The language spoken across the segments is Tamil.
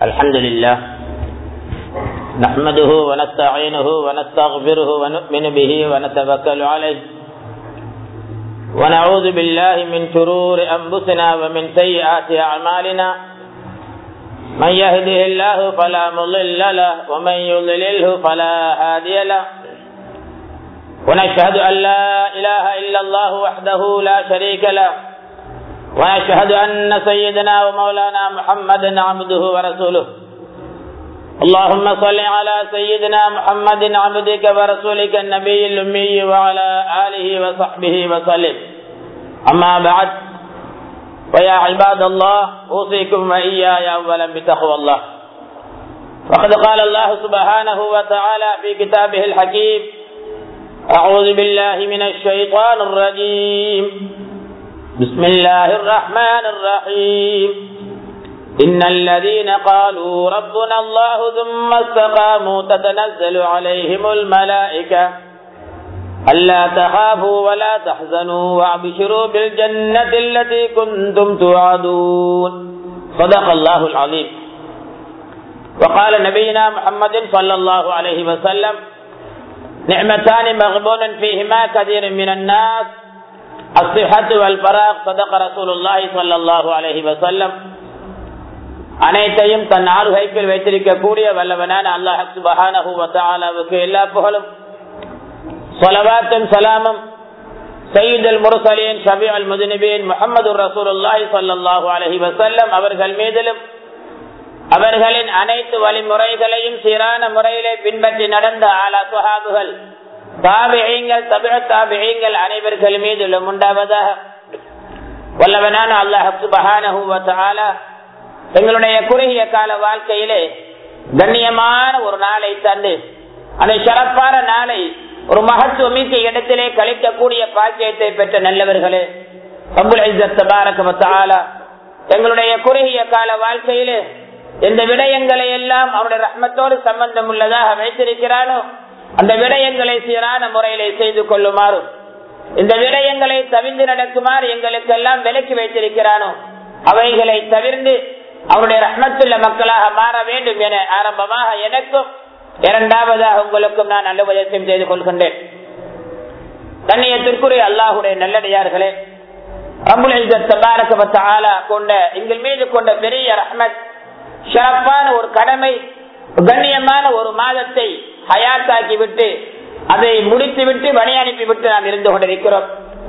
الحمد لله نحمده ونستعينه ونستغفره ونؤمن به ونتوكل عليه ونعوذ بالله من شرور أنفسنا ومن سيئات أعمالنا من يهده الله فلا مضل له ومن يضلله فلا هادي له ونشهد أن لا إله إلا الله وحده لا شريك له ونشهد أن سيدنا ومولانا محمدا عبده ورسوله اللهم صل على سيدنا محمد عبدك ورسولك النبي الأمي وعلى آله وصحبه وسلم أما بعد ويا عباد الله أوصيكم وإياي أولا بتقوى الله فقد قال الله سبحانه وتعالى في كتابه الحكيم أعوذ بالله من الشيطان الرجيم بسم الله الرحمن الرحيم إن الذين قالوا ربنا الله ثم استقاموا تتنزل عليهم الملائكة ألا تخافوا ولا تحزنوا وابشروا بالجنة التي كنتم توعدون صدق الله العظيم وقال نبينا محمد صلى الله عليه وسلم نعمتان مغبون فيهما كثير من الناس الصحة والفراغ صدق رسول الله صلى الله عليه وسلم அனைத்தையும் தன் ஆளுகைப்பில் வைத்திருக்கக்கூடிய வல்லவனான அல்லாஹ் சுபஹானஹுவத்தாலாவுக்கு எல்லா புகழும் சொலவாத்தும் சலாமும் சயீதல் முரசலின் ஷபி அல் முதுனிபின் முகமது ரசூலுல்லாஹி சல்லாஹூ அலஹி வசல்லம் அவர்கள் மீதிலும் அவர்களின் அனைத்து வழிமுறைகளையும் சீரான முறையிலே பின்பற்றி நடந்த ஆலா சுஹாபுகள் தாபிகள் தபிழ தாபிகள் அனைவர்கள் மீதிலும் உண்டாவதாக வல்லவனான அல்லாஹ் சுபஹானஹுவத்தாலா எங்களுடைய குறுகிய கால வாழ்க்கையிலே கண்ணியமான ஒரு நாளை தந்து அந்த சிறப்பான நாளை ஒரு மகத்துவமிக்க இடத்திலே கழிக்கக்கூடிய பாக்கியத்தை பெற்ற நல்லவர்களே எங்களுடைய குறுகிய கால வாழ்க்கையிலே எந்த விடயங்களை எல்லாம் அவருடைய ரத்னத்தோடு சம்பந்தம் உள்ளதாக வைத்திருக்கிறானோ அந்த விடயங்களை சீரான முறையிலே செய்து கொள்ளுமாறும் இந்த விடயங்களை தவிர்ந்து நடக்குமாறு எங்களுக்கெல்லாம் விலக்கி வைத்திருக்கிறானோ அவைகளை தவிர்ந்து அவருடைய ரத்னத்துள்ள மக்களாக மாற வேண்டும் என ஆரம்பமாக எனக்கும் இரண்டாவதாக உங்களுக்கும் நான் நல்ல உபதேசம் செய்து கொள்கின்றேன் கண்ணியத்திற்குரிய அல்லாஹுடைய நல்லடியார்களே கொண்ட எங்கள் மீது கொண்ட பெரிய ரஹ்மத் சிறப்பான ஒரு கடமை கண்ணியமான ஒரு மாதத்தை ஹயாத்தாக்கி விட்டு அதை முடித்து விட்டு வழி அனுப்பி விட்டு நாம் இருந்து கொண்டிருக்கிறோம்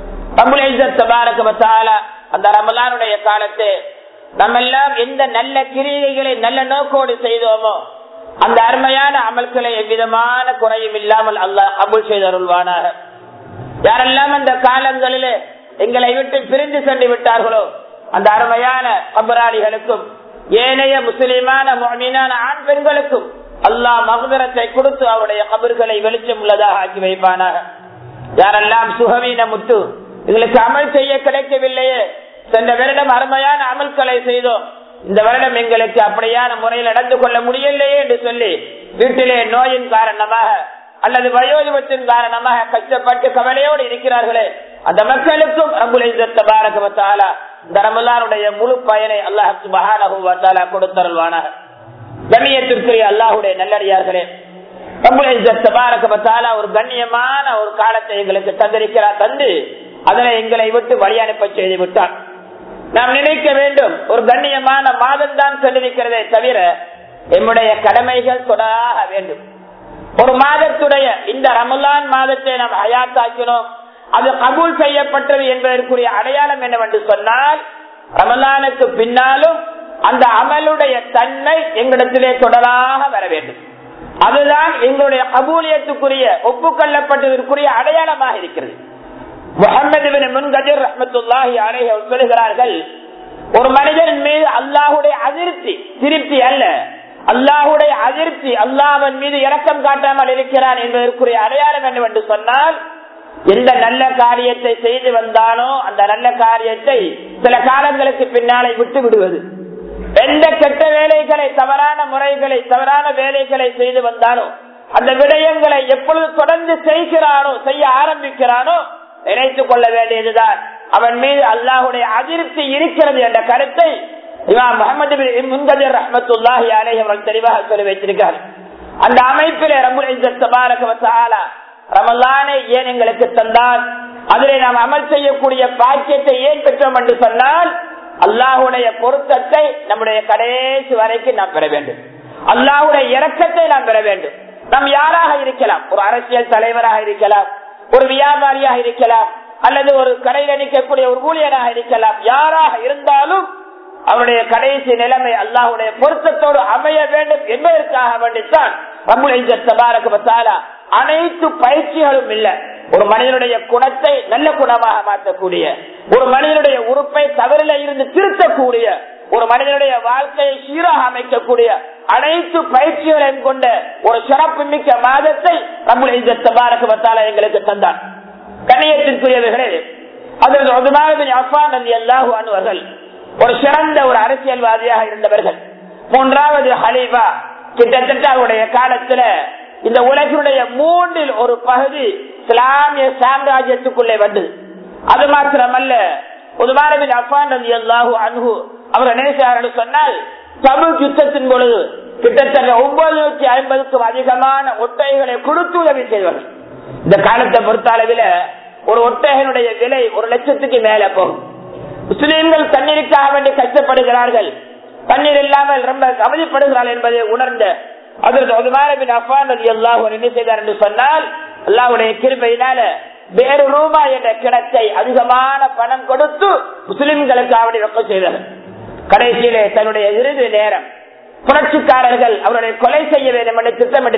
அந்த ரமலானுடைய காலத்தை நம்ம எல்லாம் எந்த நல்ல கிரியைகளை நல்ல நோக்கோடு செய்தோமோ அந்த அருமையான அமல்களை எவ்விதமான குறையும் இல்லாமல் அல்லாஹ் அபுல் செய்தருள்வானாக யாரெல்லாம் அந்த காலங்களிலே எங்களை விட்டு பிரிந்து சென்று விட்டார்களோ அந்த அருமையான கபராளிகளுக்கும் ஏனைய முஸ்லிமான மீனான ஆண் பெண்களுக்கும் அல்லாஹ் மகுதரத்தை கொடுத்து அவருடைய கபர்களை வெளிச்சம் உள்ளதாக ஆக்கி வைப்பானாக யாரெல்லாம் சுகவீன முட்டு எங்களுக்கு அமல் செய்ய கிடைக்கவில்லையே சென்ற வருடம் அருமையான அமல்களை செய்தோம் இந்த வருடம் எங்களுக்கு அப்படியான முறையில் நடந்து கொள்ள முடியலையே என்று சொல்லி வீட்டிலே நோயின் காரணமாக அல்லது வயோதிபத்தின் காரணமாக கஷ்டப்பட்டு கவலையோடு இருக்கிறார்களே அந்த மக்களுக்கும் பாரகவத்தாலா இந்த ரமலானுடைய முழு பயனை அல்லாஹு கொடுத்தருள்வானாக கண்ணியத்திற்குரிய அல்லாஹுடைய நல்லடியார்களே ஒரு கண்ணியமான ஒரு காலத்தை எங்களுக்கு தந்திருக்கிறார் தந்து அதனை எங்களை விட்டு வழி அனுப்ப செய்து விட்டான் நாம் நினைக்க வேண்டும் ஒரு கண்ணியமான மாதம் தான் சென்றிருக்கிறதே தவிர என்னுடைய கடமைகள் தொடராக வேண்டும் ஒரு மாதத்துடைய இந்த ரமலான் மாதத்தை நாம் அயாத்தாக்கினோம் அது கபூல் செய்யப்பட்டது என்பதற்குரிய அடையாளம் என்னவென்று சொன்னால் ரமலானுக்கு பின்னாலும் அந்த அமலுடைய தன்மை எங்களிடத்திலே தொடராக வர வேண்டும் அதுதான் எங்களுடைய கபூலியத்துக்குரிய ஒப்புக்கொள்ளப்பட்டதற்குரிய அடையாளமாக இருக்கிறது முகமது முன்கஜர் ரஹமத்துல்லாஹி அலைஹி சொல்லுகிறார்கள் ஒரு மனிதன் மீது அல்லாஹுடைய அதிருப்தி திருப்தி அல்ல அல்லாஹுடைய அதிருப்தி அல்லாஹன் மீது இரக்கம் காட்டாமல் இருக்கிறான் என்பதற்குரிய அடையாளம் என்னவென்று சொன்னால் எந்த நல்ல காரியத்தை செய்து வந்தானோ அந்த நல்ல காரியத்தை சில காலங்களுக்கு பின்னாலே விட்டு விடுவது எந்த கெட்ட வேலைகளை தவறான முறைகளை தவறான வேலைகளை செய்து வந்தானோ அந்த விடயங்களை எப்பொழுது தொடர்ந்து செய்கிறானோ செய்ய ஆரம்பிக்கிறானோ நினைத்துக் கொள்ள வேண்டியதுதான் அவன் மீது அல்லாஹுடைய அதிருப்தி இருக்கிறது என்ற கருத்தை இமாம் முகமது முன்கதிர் ரஹமத்துல்லாஹி அலைஹி அவர்கள் தெளிவாக சொல்லி வைத்திருக்கிறார் அந்த அமைப்பிலே ரபுல் இஸ்ஸத் தபாரக வ தஆலா ரமலானை ஏன் எங்களுக்கு தந்தால் அதிலே நாம் அமல் செய்யக்கூடிய பாக்கியத்தை ஏன் பெற்றோம் என்று சொன்னால் அல்லாஹுடைய பொருத்தத்தை நம்முடைய கடைசி வரைக்கும் நாம் பெற வேண்டும் அல்லாஹுடைய இறக்கத்தை நாம் பெற வேண்டும் நாம் யாராக இருக்கலாம் ஒரு அரசியல் தலைவராக இருக்கலாம் ஒரு வியாபாரியாக இருக்கலாம் அல்லது ஒரு கடையில் நிற்கக்கூடிய ஒரு ஊழியராக இருக்கலாம் யாராக இருந்தாலும் அவருடைய கடைசி நிலைமை அல்லாஹுடைய பொருத்தத்தோடு அமைய வேண்டும் என்பதற்காக வேண்டித்தான் அனைத்து பயிற்சிகளும் இல்ல ஒரு மனிதனுடைய குணத்தை நல்ல குணமாக மாற்றக்கூடிய ஒரு மனிதனுடைய உறுப்பை தவறில இருந்து திருத்தக்கூடிய ஒரு மனிதனுடைய வாழ்க்கையை சீராக அமைக்கக்கூடிய அனைத்து பயிற்சிகளையும் கொண்ட ஒரு சிறப்பு மிக்க மாதத்தை நம்முடைய தபாரகத்தால எங்களுக்கு தந்தான் கண்ணியத்திற்குரியவர்களே அதற்கு ஒதுமாவின் அஃபான் அலி அல்லாஹு அனுவர்கள் ஒரு சிறந்த ஒரு அரசியல்வாதியாக இருந்தவர்கள் மூன்றாவது ஹலீஃபா கிட்டத்தட்ட அவருடைய காலத்துல இந்த உலகினுடைய மூன்றில் ஒரு பகுதி இஸ்லாமிய சாம்ராஜ்யத்துக்குள்ளே வந்தது அது மாத்திரமல்ல உதுமாரபின் அஃபான் அலி அல்லாஹு அன்ஹு அவர் நினைச்சார்கள் சொன்னால் தமிழ் யுத்தத்தின் பொழுது கிட்டத்தட்ட ஒன்பது நூற்றி ஐம்பதுக்கும் அதிகமான ஒட்டைகளை கொடுத்து உதவி செய்வார்கள் இந்த காலத்தை பொறுத்த அளவில் ஒரு ஒட்டகனுடைய விலை ஒரு லட்சத்துக்கு மேல போகும் முஸ்லீம்கள் தண்ணீருக்காக வேண்டி கஷ்டப்படுகிறார்கள் தண்ணீர் இல்லாமல் ரொம்ப அவதிப்படுகிறார்கள் என்பதை உணர்ந்த அதற்கு என்ன செய்தார் என்று சொன்னால் அல்லாவுடைய கிருப்பையினால வேறு ரூபாய் என்ற கிணத்தை அதிகமான பணம் கொடுத்து முஸ்லிம்களுக்கு அவனை வெப்ப செய்தார்கள் கடைசியிலே தன்னுடைய இறுதி நேரம் புரட்சிக்காரர்கள் அவருடைய கொலை செய்ய வேண்டும் என்று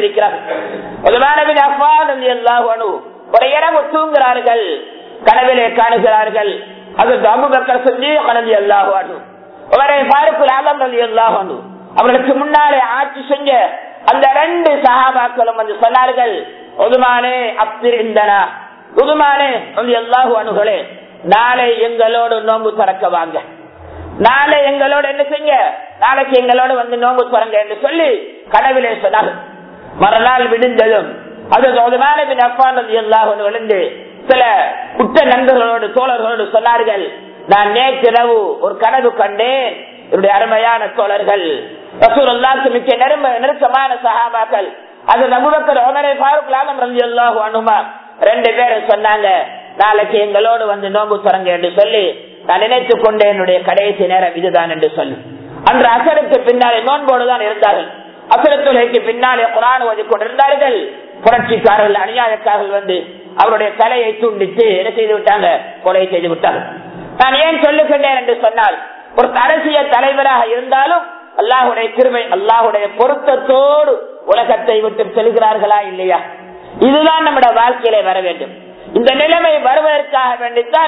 திட்டமிட்டிருக்கிறார்கள் ஒரு இரவு தூங்குகிறார்கள் கனவிலே காணுகிறார்கள் அதற்கு அபுபக்கர் சொல்லி கனதி அல்லாஹானு அவரை பாருக்குள் ஆலம் அலி அல்லாஹானு அவர்களுக்கு முன்னாலே ஆட்சி செஞ்ச அந்த ரெண்டு சகாபாக்களும் வந்து சொன்னார்கள் ஒதுமானே அப்திருந்தனா உதுமானே அல்லாஹு அணுகளே நாளை எங்களோடு நோம்பு திறக்க வாங்க நாளை எங்களோடு என்ன செய்ய நாளைக்கு எங்களோடு வந்து நோம்பு திறங்க என்று சொல்லி கனவிலே சொன்னார்கள் மறுநாள் விடுந்ததும் அது விழுந்து சில குற்ற நண்பர்களோடு தோழர்களோடு சொன்னார்கள் நான் நேற்றிரவு ஒரு கனவு கண்டேன் என்னுடைய அருமையான தோழர்கள் ரசூலுல்லாஹ்க்கு மிக்க நெரும நெருக்கமான சஹாபாக்கள் அது நபுபக்கர் உமரை ஃபாரூக் லாலம் ரலியல்லாஹு அன்ஹுமா ரெண்டு பேரும் சொன்னாங்க நாளைக்கு எங்களோடு வந்து நோம்பு தொடங்க என்று சொல்லி நான் நினைத்துக் கொண்டே என்னுடைய கடைசி நேரம் இதுதான் என்று சொல்லி அன்று அசருக்கு பின்னாலே நோன்போடுதான் இருந்தார்கள் அசரத்துலைக்கு பின்னாலே குரான் ஓதி கொண்டிருந்தார்கள் புரட்சிக்காரர்கள் அநியாயக்காரர்கள் வந்து அவருடைய தலையை துண்டித்து என்ன செய்து விட்டாங்க கொலை செய்து விட்டார்கள் நான் ஏன் சொல்லுகின்றேன் என்று சொன்னால் ஒரு அரசியல் தலைவராக இருந்தாலும் அல்லாஹுடைய கிருமை அல்லாஹுடைய பொருத்தத்தோடு உலகத்தை விட்டு செல்கிறார்களா இல்லையா இதுதான் நம்முடைய வாழ்க்கையிலே வர வேண்டும் இந்த நிலைமை வருவதற்காக வேண்டித்தான்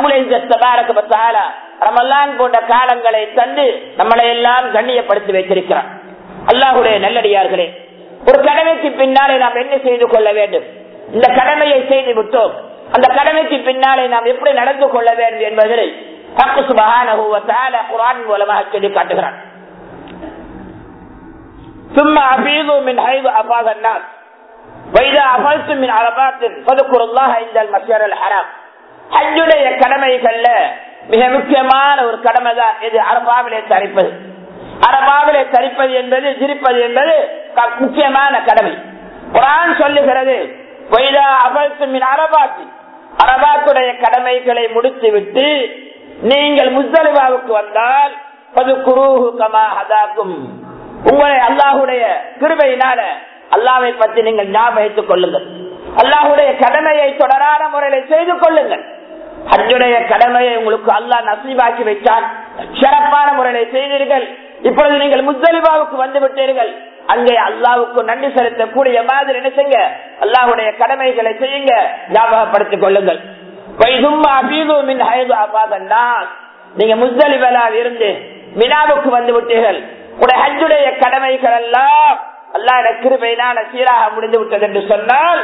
ரமல்லான் போன்ற காலங்களை தந்து நம்மளை எல்லாம் கண்ணியப்படுத்தி வைத்திருக்கிறார் அல்லாஹுடைய நல்லடியார்களே ஒரு கடமைக்கு பின்னாலே நாம் என்ன செய்து கொள்ள வேண்டும் இந்த கடமையை செய்து விட்டோம் அந்த கடமைக்கு பின்னாலே நாம் எப்படி நடந்து கொள்ள வேண்டும் என்பதை குரான் மூலமாக சொல்லி காட்டுகிறான் ثم أفيضوا من حيث أفاض الناس وإذا أفلتم من عرفات فذكروا الله عند المسير الحرام ஹஜ்ஜுடைய கடமைகள்ல மிக முக்கியமான ஒரு கடமை தான் இது அரபாவிலே தரிப்பது அரபாவிலே தரிப்பது என்பது சிரிப்பது என்பது முக்கியமான கடமை குரான் சொல்லுகிறது அரபாத்தி அரபாத்துடைய கடமைகளை முடித்து விட்டு நீங்கள் முஸ்தலிபாவுக்கு வந்தால் பது குருஹு கமா ஹதாக்கும் உங்களை அல்லாஹுடைய கிருபையினால அல்லாவை பற்றி நீங்கள் ஞாபகித்துக் கொள்ளுங்கள் அல்லாஹுடைய கடமையை தொடரான முறையில செய்து கொள்ளுங்கள் ஹஜ்ஜுடைய கடமையை உங்களுக்கு அல்லாஹ் நசீபாக்கி வைத்தால் சிறப்பான முறையில செய்தீர்கள் இப்பொழுது நீங்கள் முஸ்தலிபாவுக்கு வந்து விட்டீர்கள் அங்கே அல்லாவுக்கு நன்றி செலுத்தக்கூடிய மாதிரி என்ன செய்யுங்க அல்லாஹுடைய கடமைகளை செய்யுங்க ஞாபகப்படுத்திக் கொள்ளுங்கள் நீங்க முஸ்தலிபலால் இருந்து மினாவுக்கு வந்து விட்டீர்கள் உடைய ஹஜ்ஜுடைய கடமைகள் எல்லாம் அல்லாத கிருபையினால சீராக முடிந்து விட்டது என்று சொன்னால்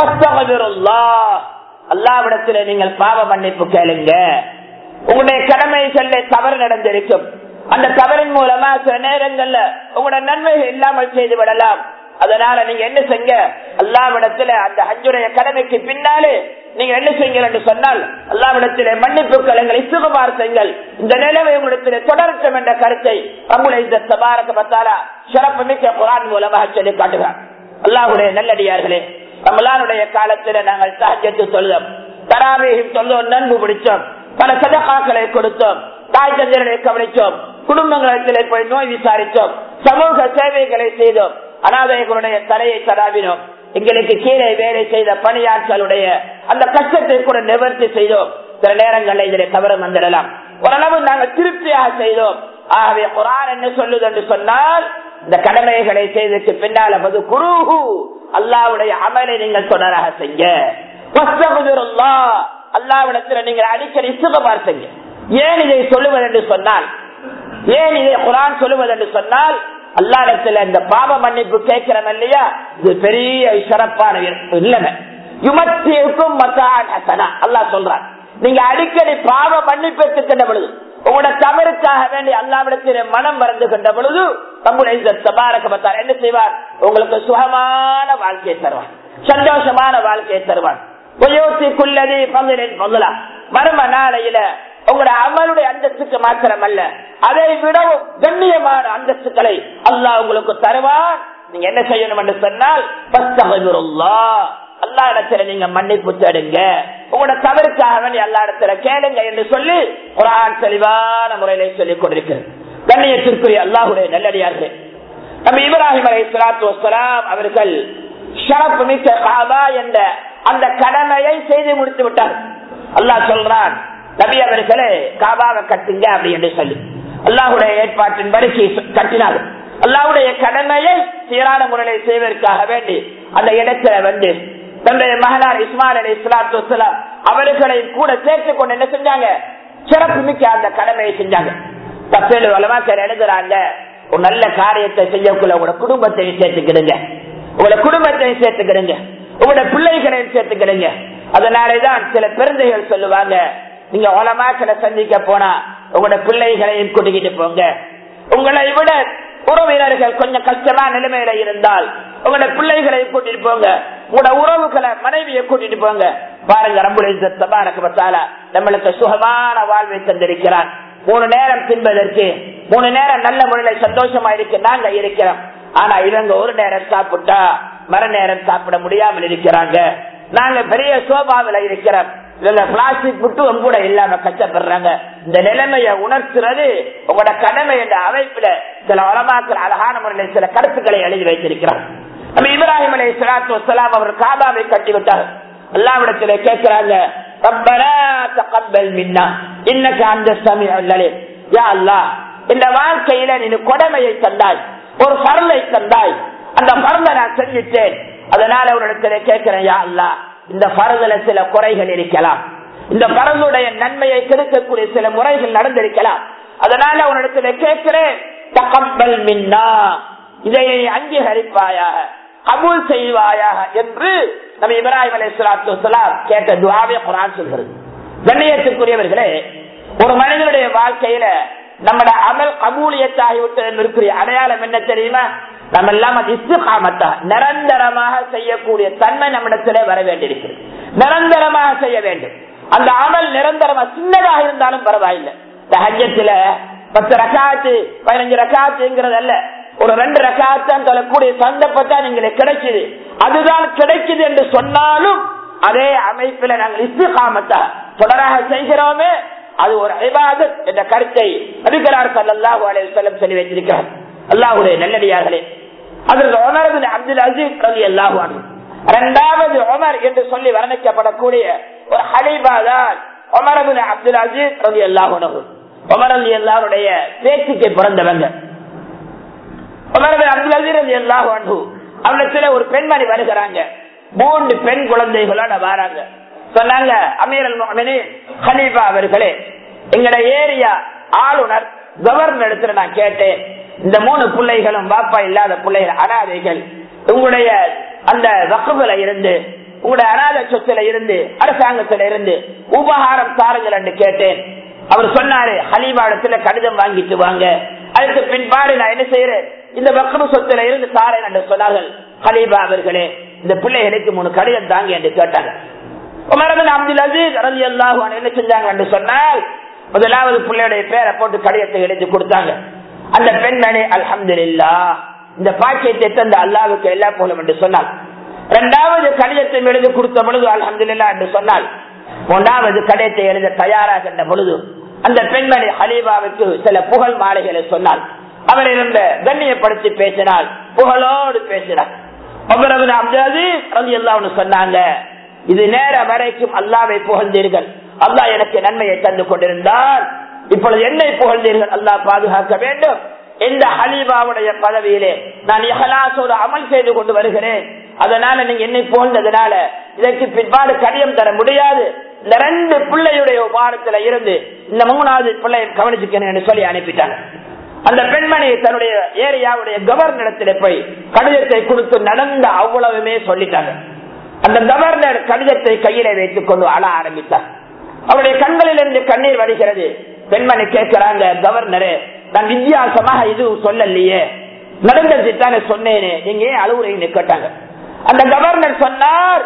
அல்லாவிடத்துல நீங்கள் பாவ மன்னிப்பு கேளுங்க உங்களுடைய கடமைகள்ல தவறு நடந்திருக்கும் அந்த தவறின் மூலமா சில நேரங்கள்ல உங்களோட நன்மைகள் இல்லாமல் செய்து விடலாம் அதனால நீங்க என்ன செய்ய அல்லாவிடத்துல அந்த ஹஜ்ஜுடைய கடமைக்கு பின்னாலே நீங்க என்ன செய்யுங்கள் என்று சொன்னால் அல்லாவிடத்திலே மன்னிப்பு கலங்களை சுகமார் செய்யுங்கள் இந்த நிலைமை உங்களிடத்திலே தொடரட்டும் என்ற கருத்தை நம்முடைய இந்த தபாரக பத்தாரா சிறப்பு மிக்க குரான் மூலமாக சொல்லி காட்டுகிறார் அல்லாஹுடைய நல்லடியார்களே ரமலானுடைய காலத்துல நாங்கள் சாஜத்து சொல்லுவோம் தராவேகம் சொல்லுவோம் நன்கு பிடிச்சோம் பல சதகாக்களை கொடுத்தோம் தாய் தந்தைகளை கவனிச்சோம் குடும்பங்களிடத்திலே போய் நோய் விசாரித்தோம் சமூக சேவைகளை செய்தோம் அனாதைகளுடைய தலையை தடாவினோம் எங்களுக்கு கீழே வேலை செய்த பணியாட்களுடைய அந்த கஷ்டத்தை கூட நிவர்த்தி செய்தோம் சில நேரங்களில் இதில் தவறு வந்துடலாம் ஓரளவு நாங்கள் திருப்தியாக செய்தோம் ஆகவே குரான் என்ன சொல்லுது என்று சொன்னால் இந்த கடமைகளை செய்ததுக்கு பின்னால் அது குருஹு அல்லாவுடைய அமலை நீங்கள் தொடராக செய்ய அல்லாவிடத்தில் நீங்கள் அடிக்கடி சுகமார் செய்ய ஏன் இதை சொல்லுவது என்று சொன்னால் ஏன் இதை குரான் சொல்லுவது என்று சொன்னால் அல்லாடத்துல இந்த பாவ மன்னிப்பு கேட்கிறோம் இல்லையா இது பெரிய சிறப்பான இல்லைங்க யுமத்திற்கும் அல்லா சொல்றான் நீங்க அடிக்கடி பாவ மன்னிப்பு எடுத்துக்கின்ற பொழுது உங்களோட தவறுக்காக வேண்டி அல்லாவிடத்திலே மனம் மறந்துகின்ற பொழுது நம்முடைய தபாரகமத்தார் என்ன செய்வார் உங்களுக்கு சுகமான வாழ்க்கையை தருவான் சந்தோஷமான வாழ்க்கையை தருவான் மர்ம நாளையில உங்களோட அமலுடைய அந்தஸ்துக்கு மாத்திரம் அல்ல அதை விடவும் கண்ணியமான அந்தஸ்துக்களை அல்லாஹ் உங்களுக்கு தருவான் நீங்க என்ன செய்யணும் என்று சொன்னால் அல்லா இடத்துல நீங்க மன்னிப்பு தேடுங்க உங்களோட தவறுக்காக வேண்டி அல்லா இடத்துல கேளுங்க என்று சொல்லி குரான் தெளிவான முறையில சொல்லிக் கொண்டிருக்கிறது கண்ணியத்திற்குரிய அல்லாஹுடைய நல்லடியார்கள் நம்ம இப்ராஹிம் அலை சலாத்து வசலாம் அவர்கள் ஷரப் மிக்க காபா என்ற அந்த கடமையை செய்து முடித்து விட்டார் அல்லாஹ் சொல்றான் நபி அவர்களே காபாவை கட்டுங்க அப்படி என்று சொல்லி அல்லாஹுடைய ஏற்பாட்டின்படி கட்டினார் அல்லாஹுடைய கடமையை சீரான முறையில் செய்வதற்காக வேண்டி அந்த இடத்துல வந்து தன்னுடைய மகனார் இஸ்மால் அலி இஸ்லாத்து வலாம் அவர்களை கூட சேர்த்து கொண்டு என்ன செஞ்சாங்க சிறப்பு மிக்க அந்த கடமையை செஞ்சாங்க தப்பேழு வளமாக்கர் எழுதுறாங்க ஒரு நல்ல காரியத்தை செய்யக்குள்ள உங்களோட குடும்பத்தையும் சேர்த்துக்கிடுங்க உங்களோட குடும்பத்தையும் சேர்த்துக்கிடுங்க உங்களோட பிள்ளைகளையும் சேர்த்துக்கிடுங்க அதனாலேதான் சில பெருந்தைகள் சொல்லுவாங்க நீங்க உலமாக்களை சந்திக்க போனா உங்களோட பிள்ளைகளையும் கூட்டிக்கிட்டு போங்க உங்களை விட உறவினர்கள் கொஞ்சம் கஷ்டமா நிலைமையில இருந்தால் உங்களோட பிள்ளைகளை கூட்டிட்டு போங்க உங்களோட உறவுகளை மனைவியை கூட்டிட்டு போங்க பாருங்க நம்முடைய நம்மளுக்கு சுகமான வாழ்வை தந்திருக்கிறான் மூணு நேரம் தின்பதற்கு மூணு நேரம் நல்ல முறையில சந்தோஷமா இருக்கு நாங்க இருக்கிறோம் ஆனா இவங்க ஒரு நேரம் சாப்பிட்டா மறு நேரம் சாப்பிட முடியாமல் இருக்கிறாங்க நாங்க பெரிய சோபாவில இருக்கிறோம் இதுல பிளாஸ்டிக் புட்டுவும் கூட இல்லாம கஷ்டப்படுறாங்க இந்த நிலைமையை உணர்த்துறது உங்களோட கடமை என்ற அமைப்புல சில வளமாக்கள் அழகான முறையில் சில கருத்துக்களை எழுதி வைத்திருக்கிறார் நம்ம இப்ராஹிம் அலி சலாத்து வலாம் அவர் காபாவை கட்டி விட்டார் அல்லாவிடத்திலே கேட்கிறாங்க இந்த வாழ்க்கையில நீ கொடமையை தந்தாய் ஒரு பரலை தந்தாய் அந்த பரலை நான் செஞ்சிட்டேன் அதனால ஒரு இடத்துல கேட்கிறேன் யா அல்லா இந்த பரதுல சில குறைகள் இருக்கலாம் இந்த பரந்துடைய நன்மையை கெடுக்கக்கூடிய சில முறைகள் நடந்திருக்கலாம் அதனால உன்னிடத்துல கேட்கிறேன் தகப்பல் மின்னா இதை அங்கீகரிப்பாயாக கபூல் செய்வாயாக என்று நம்ம இப்ராஹிம் அலி சலாத்து கேட்ட துவாவே குரான் சொல்கிறது கண்ணியத்துக்குரியவர்களே ஒரு மனிதனுடைய வாழ்க்கையில நம்மட அமல் கபூலியத்தாகிவிட்டது இருக்கிற அடையாளம் என்ன தெரியுமா நம்ம எல்லாம் அது இஸ்துகாமத்தா நிரந்தரமாக செய்யக்கூடிய தன்மை நம்மிடத்திலே வர வேண்டியிருக்கிறது நிரந்தரமாக செய்ய வேண்டும் அந்த அமல் நிரந்தரமா சின்னதாக இருந்தாலும் பரவாயில்லை இந்த ஹஜ்ஜத்துல பத்து ரக்காத்து பதினஞ்சு ரக்காத்துங்கிறது அல்ல ஒரு ரெண்டு ரக்காத்தான் தொழக்கூடிய சந்தர்ப்பத்தான் எங்களுக்கு கிடைக்குது அதுதான் கிடைக்குது என்று சொன்னாலும் அதே அமைப்பில நாங்கள் இஸ்துகாமத்தா தொடராக செய்கிறோமே அது ஒரு ஐபாதத் என்ற கருத்தை நபிகளார் சல்லாஹூ அலையம் சொல்லி வைத்திருக்கிறார் அல்லாஹுடைய நல்லடியார்களே அதற்கு உமரது அப்துல் அசீஸ் ரவி அல்லாஹு இரண்டாவது உமர் என்று சொல்லி வர்ணிக்கப்படக்கூடிய ஒரு ஹலீபா தான் உமரது அப்துல் அசீஸ் ரவி அல்லாஹு உமர் அலி அல்லாருடைய பேச்சுக்கு பிறந்தவங்க உமரது அப்துல் அசீஸ் ரவி அல்லாஹு அவனத்துல ஒரு பெண்மணி வருகிறாங்க மூன்று பெண் குழந்தைகளோட வராங்க சொன்னாங்க அமீரல் ஹலீபா அவர்களே எங்கட ஏரியா ஆளுநர் கவர்னர் இடத்துல நான் கேட்டேன் இந்த மூணு பிள்ளைகளும் பாப்பா இல்லாத பிள்ளைகள் அனாதைகள் உங்களுடைய அந்த வக்குல இருந்து உங்களுடைய அனாத சொத்துல இருந்து அரசாங்கத்துல இருந்து உபகாரம் தாருங்கள் என்று கேட்டேன் அவர் சொன்னாரு ஹலீபா இடத்துல கடிதம் வாங்கிட்டு வாங்க அதுக்கு பின்பாடு நான் என்ன செய்யறேன் இந்த வக்கபு சொத்துல இருந்து தாரேன் என்று சொன்னார்கள் ஹலீபா அவர்களே இந்த பிள்ளைகளுக்கு மூணு கடிதம் தாங்க என்று கேட்டாங்க உமரபின் அப்துல் அசீஸ் ரலி அல்லாஹு என்ன செஞ்சாங்க என்று சொன்னால் முதலாவது பிள்ளையுடைய பேரை போட்டு கடிதத்தை எழுதி கொடுத்தாங்க அந்த பெண்மணி அல்ஹம்துலில்லா இந்த பாக்கியத்தை தந்த அல்லாவுக்கு எல்லா போலும் என்று சொன்னாள் இரண்டாவது கடிதத்தை எழுதி கொடுத்த பொழுது அல்ஹம்துலில்லா என்று சொன்னால் மூன்றாவது கடிதத்தை எழுத தயாராகின்ற பொழுது அந்த பெண்மணி ஹலீபாவுக்கு சில புகழ் மாலைகளை சொன்னாள் அவர் இருந்த கண்ணியப்படுத்தி பேசினாள் புகழோடு பேசினார் அபரபின் அப்துல் அசீஸ் ரலி அல்லாஹ்னு சொன்னாங்க இது நேர வரைக்கும் அல்லாவை புகழ்ந்தீர்கள் அல்லாஹ் எனக்கு நன்மையை தந்து கொண்டிருந்தால் இப்பொழுது என்னை புகழ்ந்தீர்கள் அல்லாஹ் பாதுகாக்க வேண்டும் இந்த ஹலீபாவுடைய பதவியிலே நான் இஹலாசோடு அமல் செய்து கொண்டு வருகிறேன் அதனால நீங்க என்னை புகழ்ந்ததுனால இதற்கு பிற்பாடு கடியம் தர முடியாது இந்த ரெண்டு பிள்ளையுடைய உபாரத்துல இருந்து இந்த மூணாவது பிள்ளையை கவனிச்சுக்கணும் சொல்லி அனுப்பிட்டாங்க அந்த பெண்மணி தன்னுடைய ஏரியாவுடைய கவர்னரிடத்திலே போய் கடிதத்தை கொடுத்து நடந்த அவ்வளவுமே சொல்லிட்டாங்க அந்த கவர்னர் கடிதத்தை கையில வைத்துக் கொண்டு அழ ஆரம்பித்தார் அவருடைய கண்களில் இருந்து கண்ணீர் வடிகிறது பெண்மணி கேட்கிறாங்க கவர்னரே நான் வித்தியாசமாக எதுவும் சொல்லலையே நடந்தது தானே சொன்னேனே நீங்க ஏன் அலுவலக கேட்டாங்க அந்த கவர்னர் சொன்னார்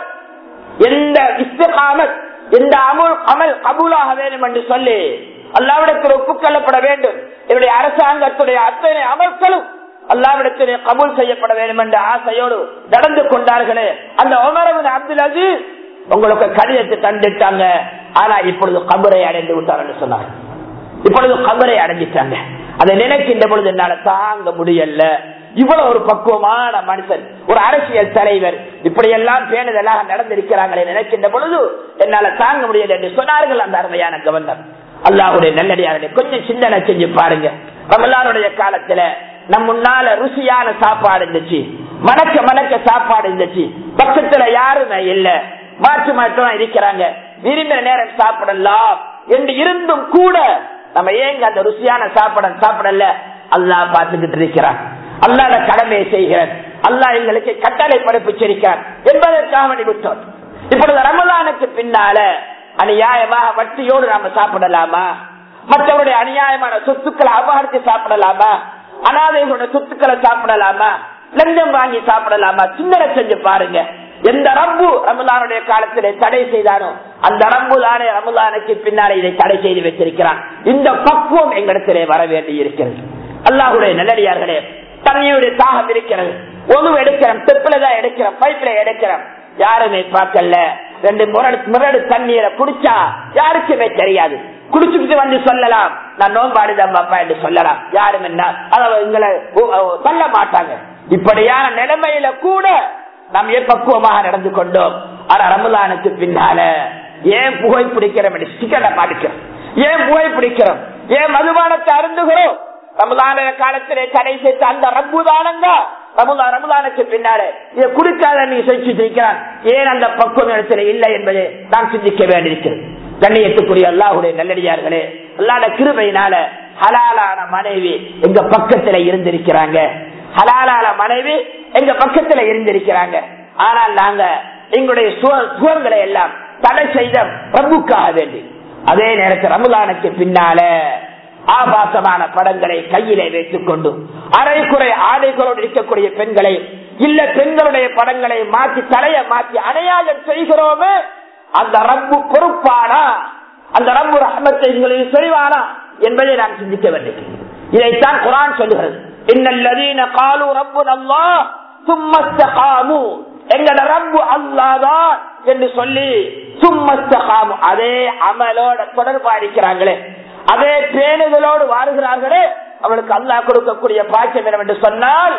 எந்த இஸ்திகாமத் எந்த அமுல் அமல் கபூலாக வேண்டும் என்று சொல்லி அல்லாவிடத்தில் ஒப்புக்கொள்ளப்பட வேண்டும் என்னுடைய அரசாங்கத்துடைய அத்தனை அமல்களும் அல்லாவிடத்திலே கபூல் செய்யப்பட வேண்டும் என்ற ஆசையோடு நடந்து கொண்டார்களே அந்த உமரவின் அப்துல் அசீஸ் உங்களுக்கு கடிதத்தை தந்துட்டாங்க ஆனா இப்பொழுது கபரை அடைந்து விட்டார் என்று சொன்னார் இப்பொழுது கபரை அடைஞ்சிட்டாங்க அதை நினைக்கின்ற பொழுது என்னால தாங்க முடியல இவ்வளவு ஒரு பக்குவமான மனுஷன் ஒரு அரசியல் தலைவர் இப்படி எல்லாம் பேணுதலாக நடந்திருக்கிறாங்களே நினைக்கின்ற பொழுது என்னால தாங்க முடியல என்று சொன்னார்கள் அந்த அருமையான கவர்னர் அல்லாஹுடைய நல்லடியாருடைய கொஞ்சம் சிந்தனை செஞ்சு பாருங்க ரமலானுடைய காலத்துல நம் முன்னால ருசியான சாப்பாடு இருந்துச்சு மணக்க மணக்க சாப்பாடு இருந்துச்சு பக்கத்துல யாருமே இல்ல மாற்று மாற்றம் இருக்கிறாங்க விரும்பின நேரம் சாப்பிடலாம் என்று இருந்தும் கூட நம்ம ஏங்க அந்த ருசியான சாப்பாட சாப்பிடல அல்லாஹ் பார்த்துக்கிட்டு இருக்கிறான் அல்லாத கடமையை செய்கிறார் அல்லாஹ் எங்களுக்கு கட்டளை படைப்பிச்சிருக்கிறார் என்பதற்காக விட்டோம் இப்பொழுது ரமலானுக்கு பின்னால அநியாயமாக வட்டியோடு நாம சாப்பிடலாமா மற்றவருடைய அநியாயமான சொத்துக்களை அபகரித்து சாப்பிடலாமா அனாதைகளோட சொத்துக்களை சாப்பிடலாமா லஞ்சம் வாங்கி சாப்பிடலாமா சிந்தனை செஞ்சு பாருங்க எந்த ரம்பு ரமலானுடைய காலத்திலே தடை செய்தானோ அந்த ரம்பு தானே ரமலானுக்கு பின்னாலே இதை தடை செய்து வச்சிருக்கிறான் இந்த பக்குவம் எங்களிடத்திலே வர வேண்டி இருக்கிறது அல்லாஹுடைய நல்லடியார்களே தண்ணியுடைய தாகம் இருக்கிறது ஒழுவு எடுக்கிறோம் தெப்பில தான் எடுக்கிறோம் பைப்ல எடுக்கிறோம் யாருமே பார்க்கல ரெண்டு முரடு முரடு தண்ணீரை குடிச்சா யாருக்குமே தெரியாது குடிச்சுக்கிட்டு வந்து சொல்லலாம் நான் நோம்பாடுதான் பாப்பா என்று சொல்லலாம் யாரும் என்ன எங்களை சொல்ல மாட்டாங்க இப்படியான நிலைமையில கூட நாம் ஏன் பக்குவமாக நடந்து கொண்டோம் ஆனா ரமலானுக்கு பின்னால ஏன் புகை பிடிக்கிறோம் சிக்கனை பாதிக்கிறோம் ஏன் புகை பிடிக்கிறோம் ஏன் மதுபானத்தை அருந்துகிறோம் ரமலான காலத்திலே தடை செய்த அந்த ரம்புதானங்க ரமுலா ரமுலானுக்கு பின்னாலே இதை குடிக்காத நீ செஞ்சு இருக்கிறான் ஏன் அந்த பக்குவம் இடத்துல இல்லை என்பதை நாம் சிந்திக்க வேண்டியிருக்கிறது கண்ணியத்துக்குரிய அல்லாஹுடைய நல்லடியார்களே அல்லாத கிருபையினால ஹலாலான மனைவி எங்க பக்கத்துல இருந்திருக்கிறாங்க ஹலாலான மனைவி எங்க பக்கத்துல இருந்திருக்கிறாங்க ஆனால் நாங்க எங்களுடைய சுகங்களை எல்லாம் தடை செய்த பிரபுக்காக வேண்டி அதே நேரத்தில் ரமுலானுக்கு பின்னால ஆபாசமான படங்களை கையிலே வைத்துக் கொண்டு அரைக்குறை ஆடைகளோடு இருக்கக்கூடிய பெண்களை இல்ல பெண்களுடைய படங்களை மாற்றி தலைய மாற்றி அணையாயம் செய்கிறோமே அந்த ரப்பு பொறுப்பானா அந்த ரப்பு ரஹமத்தை எங்களுக்கு செய்வானா என்பதை நாம் சிந்திக்க வேண்டும் இதைத்தான் குரான் சொல்லுகிறது இன்னல்லதீன காலு ரப்பு நல்லா சும்மஸ்தகாமு எங்கட ரப்பு அல்லாதான் என்று சொல்லி சும்மஸ்தகாமு அதே அமலோட தொடர்பா இருக்கிறாங்களே அதே பேணுதலோடு வாருகிறார்களே அவளுக்கு அல்லாஹ் கொடுக்கக்கூடிய பாக்கியம் என்னவென்று சொன்னால்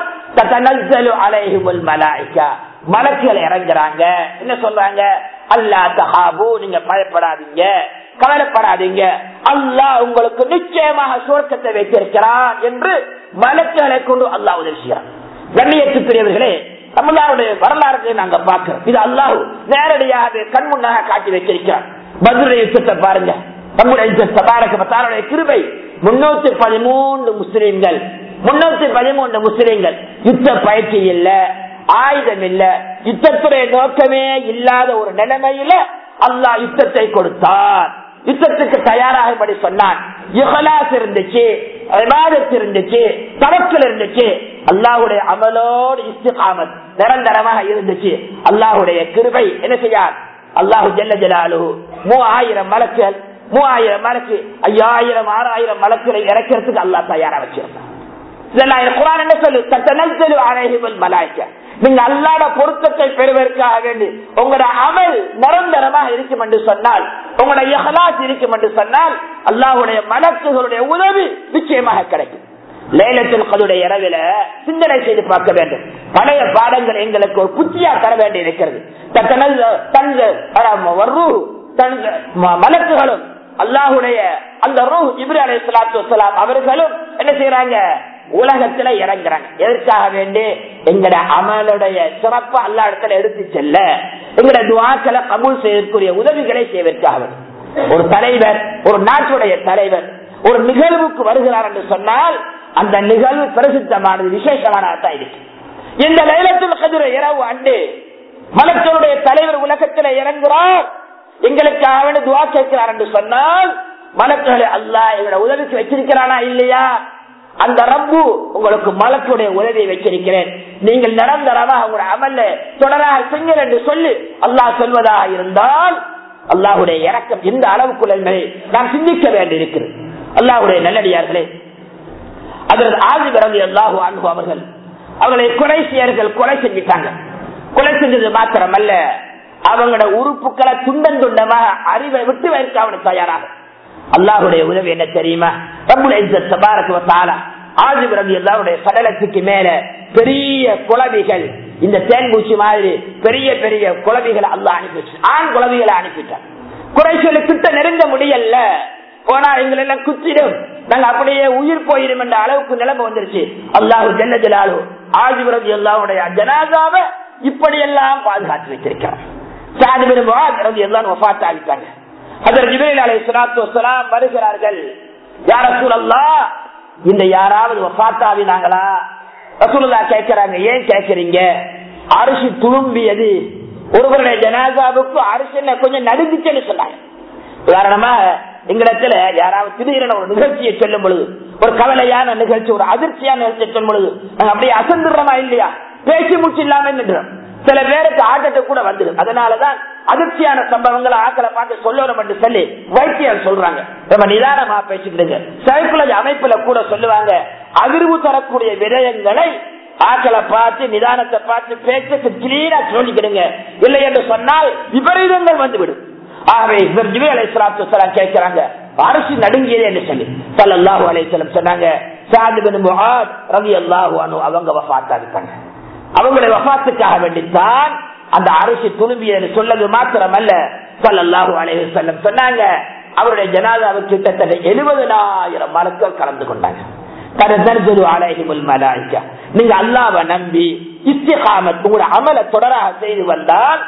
அலைஹுல் மலாய்க்கா மலக்குகள் இறங்குறாங்க என்ன சொல்றாங்க அல்லா தஹாபு நீங்க பயப்படாதீங்க கவலைப்படாதீங்க அல்லாஹ் உங்களுக்கு நிச்சயமாக சுவர்க்கத்தை வைத்திருக்கிறான் என்று மலக்குகளை கொண்டு அல்லாஹ் உதவி செய்யறான் கண்ணியத்துக்குரியவர்களே தமிழ்நாடுடைய வரலாறு நாங்க பார்க்கிறோம் இது அல்லாஹ் நேரடியாக கண் முன்னாக காட்டி வைத்திருக்கிறான் பதிலுடைய யுத்தத்தை பாருங்க நம்முடைய தபாரக கிருபை முன்னூத்தி பதிமூன்று முஸ்லிம்கள் முன்னூத்தி பதிமூன்று முஸ்லிம்கள் யுத்த பயிற்சி இல்ல ஆயுதம் இல்ல யுத்தத்துடைய நோக்கமே இல்லாத ஒரு நிலைமையில அல்லாஹ் யுத்தத்தை கொடுத்தார் யுத்தத்துக்கு தயாராகும்படி சொன்னான் யுகலாஸ் இருந்துச்சு விவாதத்து இருந்துச்சு தவக்கல் இருந்துச்சு அல்லாஹுடைய அமலோடு இஸ்திகாமத் நிரந்தரமாக இருந்துச்சு அல்லாஹுடைய கிருபை என்ன செய்யார் அல்லாஹு ஜல்ல ஜலாலு மூவாயிரம் மலக்குகள் மூவாயிரம் மலக்கு ஐயாயிரம் ஆறாயிரம் மலக்குகளை இறக்கிறதுக்கு அல்லாஹ் தயாரா வச்சிருந்தான் இதெல்லாம் குரான் என்ன சொல்லு தத்தனல் அழகிபல் மலாய்க்க நீங்க அல்லாட பொருத்தத்தை பெறுவதற்காக வேண்டி உங்களோட அமல் நிரந்தரமாக இருக்கும் என்று சொன்னால் உங்களோட இஹலாஸ் இருக்கும் என்று சொன்னால் அல்லாஹுடைய மலக்குகளுடைய உதவி நிச்சயமாக கிடைக்கும் லேலத்தில் கதுடைய இரவில சிந்தனை செய்து பார்க்க வேண்டும் பழைய பாடங்கள் எங்களுக்கு ஒரு புத்தியா தர வேண்டி இருக்கிறது தத்தனல் மலக்குகளும் அல்லாஹுடைய அந்த ரூ இப்ரி அலை சலாத்து வலாம் அவர்களும் என்ன செய்யறாங்க உலகத்துல இறங்குறாங்க எதற்காக வேண்டி எங்கட அமலுடைய சிறப்பு அல்லா இடத்துல எடுத்து செல்ல எங்கட துவாக்களை கபூல் செய்யக்கூடிய உதவிகளை செய்வதற்காக ஒரு தலைவர் ஒரு நாட்டுடைய தலைவர் ஒரு நிகழ்வுக்கு வருகிறார் என்று சொன்னால் அந்த நிகழ்வு பிரசித்தமானது விசேஷமானதான் இருக்கு இந்த லைலத்தில் கதிர இரவு அண்டு மலக்களுடைய தலைவர் உலகத்தில் இறங்குறார் எங்களுக்காக துவா கேட்கிறார் என்று சொன்னால் மலக்குகளை அல்லா எங்களோட உதவிக்கு வச்சிருக்கிறானா இல்லையா அந்த ரப்பு உங்களுக்கு மலக்குடைய உதவியை வச்சிருக்கிறேன் நீங்கள் நிரந்தரமாக உங்களுடைய அமல்ல தொடராக செய்யுங்கள் என்று சொல்லி அல்லாஹ் சொல்வதாக இருந்தால் அல்லாஹுடைய இறக்கம் எந்த அளவுக்குள்ள என்பதை நாம் சிந்திக்க வேண்டியிருக்கிறது அல்லாஹுடைய நல்லடியார்களே அதற்கு ஆதி பிறகு அல்லாஹு அன்பு அவர்கள் அவர்களை கொலை செய்யர்கள் கொலை செஞ்சிட்டாங்க கொலை செஞ்சது மாத்திரமல்ல அவங்களோட உறுப்புகளை துண்டம் துண்டமாக அறிவை விட்டு வைக்க அவனுக்கு தயாராக அல்லாஹுடைய உதவி என்ன தெரியுமா ஆஜிப் ரவி அல்லாவுடைய சடலத்துக்கு மேல பெரிய குழவிகள் இந்த தேன்பூச்சி மாதிரி பெரிய பெரிய குழவிகளை அல்லா அனுப்பிச்சு ஆண் குழவிகளை அனுப்பிட்டான் குறைச்சொல்லு கிட்ட நெருங்க முடியல போனா எங்களை எல்லாம் குத்திடும் நாங்க அப்படியே உயிர் போயிடும் என்ற அளவுக்கு நிலைமை வந்துருச்சு அல்லாஹு ஜல்ல ஜலாலு ஆஜிப் ரவி அல்லாவுடைய ஜனாதாவை இப்படி எல்லாம் பாதுகாத்து வைத்திருக்கிறான் வருகிறார்கள் யார சூழல்லா இந்த யாராவது வஃத்தாவினாங்களா ரசூலுல்லா கேட்கிறாங்க ஏன் கேட்கறீங்க அரிசி துளும்பியது ஒருவருடைய ஜனாசாவுக்கு அரிசி கொஞ்சம் நடுங்குச்சுன்னு சொன்னாங்க உதாரணமா எங்களிடத்துல யாராவது திடீரென ஒரு நிகழ்ச்சியை சொல்லும் பொழுது ஒரு கவலையான நிகழ்ச்சி ஒரு அதிர்ச்சியான நிகழ்ச்சியை சொல்லும் பொழுது நாங்க அப்படியே அசந்துடுறோமா இல்லையா பேச்சு மூச்சு இல்லாம நின்றோம் சில பேருக்கு ஆட்டத்தை கூட வந்துடும் அதனாலதான் அதிர்ச்சியான சம்பவங்களை ஆக்களை பார்த்து சொல்லணும் என்று சொல்லி வைத்தியம் சொல்றாங்க ரொம்ப நிதானமா பேசிக்கிடுங்க சைக்குலஜி அமைப்புல கூட சொல்லுவாங்க அதிர்வு தரக்கூடிய விடயங்களை ஆக்களை பார்த்து நிதானத்தை பார்த்து பேச்சு கிளீனா சொல்லிக்கிடுங்க இல்லை என்று சொன்னால் விபரீதங்கள் வந்துவிடும் ஆகவே இவர் ஜிவி அலை சலாத்து கேட்கிறாங்க அரசு நடுங்கியது என்று சொல்லி சல்லாஹூ அலையம் சொன்னாங்க சாதிபின் முகாத் ரவி அல்லாஹு அனு அவங்க வஃத்தாங்க அவங்களுடைய வஃத்துக்காக வேண்டித்தான் அந்த அரிசி துணும்பியது சொல்லது மாத்திரமல்ல சல்லாஹூ அலைஹி செல்லம் சொன்னாங்க அவருடைய ஜனாதாவுக்கு கிட்டத்தட்ட எழுபதனாயிரம் மலக்கள் கலந்து கொண்டாங்க நீங்க அல்லாவை நம்பி இத்திகாமத் உங்களோட அமல தொடராக செய்து வந்தால்